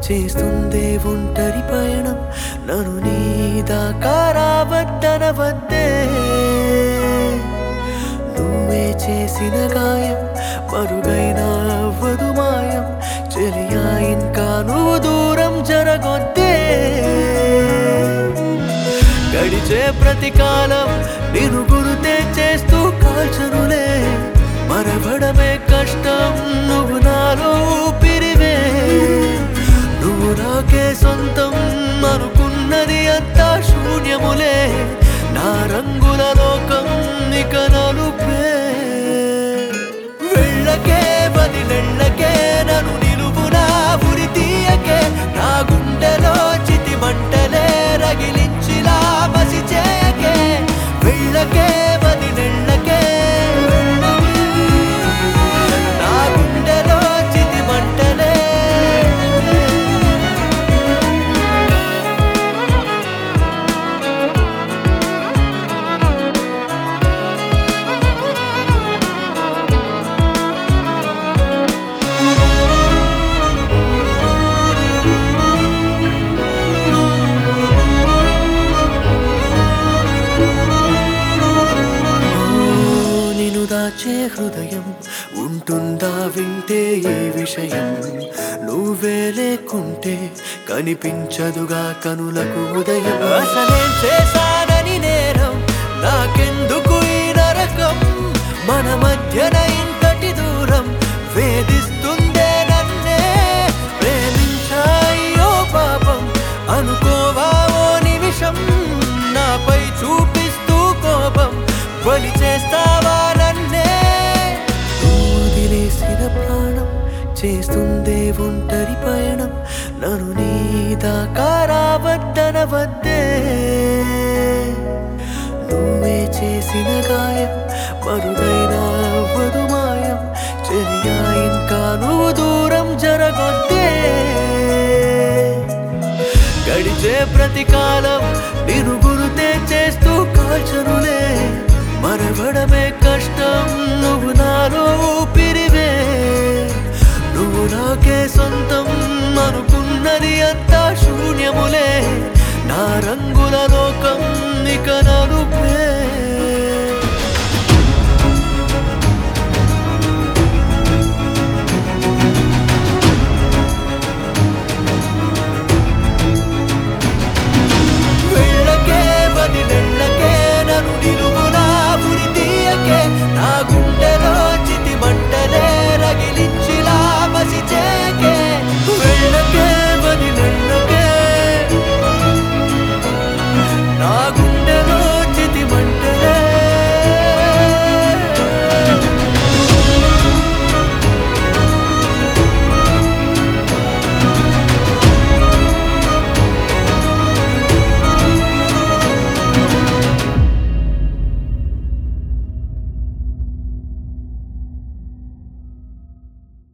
చేస్తుందే ఒంటరి పయనం నన్ను నీ దాకా రావద్దనవద్దే నువ్వే చేసిన గాయం మరుగైన అవ్వదు మాయం చెలియా ఇంకా నువ్వు దూరం జరగొద్దే గడిచే ప్రతి కాలం నేను గురుతే చేస్తూ కాల్చనులే మరవడమే కష్టం నువ్వు నాలో ఊపిరివే నువ్వు నాకే సొంతం అనుకున్నది అంతా శూన్యములే నా రంగుల లోకం ఇక నలుపే వెళ్ళకే బదిలెళ్ళకే నన్ను నిలువునా ఉరి తీయకే నా గుండెలో చితి మంటలే రగిలించిలా బసి చేయకే వెళ్ళకే బదిలెళ్ళకే నా గుండెలో చితి మంటలే నిన్ను దాచే హృదయం ఉంటుందా వింటే ఈ విషయం నువ్వే లేకుంటే కనిపించదుగా కనులకు ఉదయం అసలేం చేశానని నేరం నాకెందుకు ఈ నరకం మన మధ్యన ఇంతటి దూరం వేధిస్తుందే నన్నే ప్రేమించాయో పాపం అనుకోవా ఓ నిమిషం నాపై చూపిస్తూ కోపం బలి చేస్తావా నన్నే నువ్వు వదిలేసిన ప్రాణం చేస్తుందే ఒంటరి పయనం నన్ను నీ దాకా రావద్దనవద్దే నువ్వే చేసిన గాయం మరుగైన అవ్వదు మాయం చెలియా ఇంకా నువ్వు దూరం జరగొద్దే గడిచే ప్రతి కాలం నిరుగు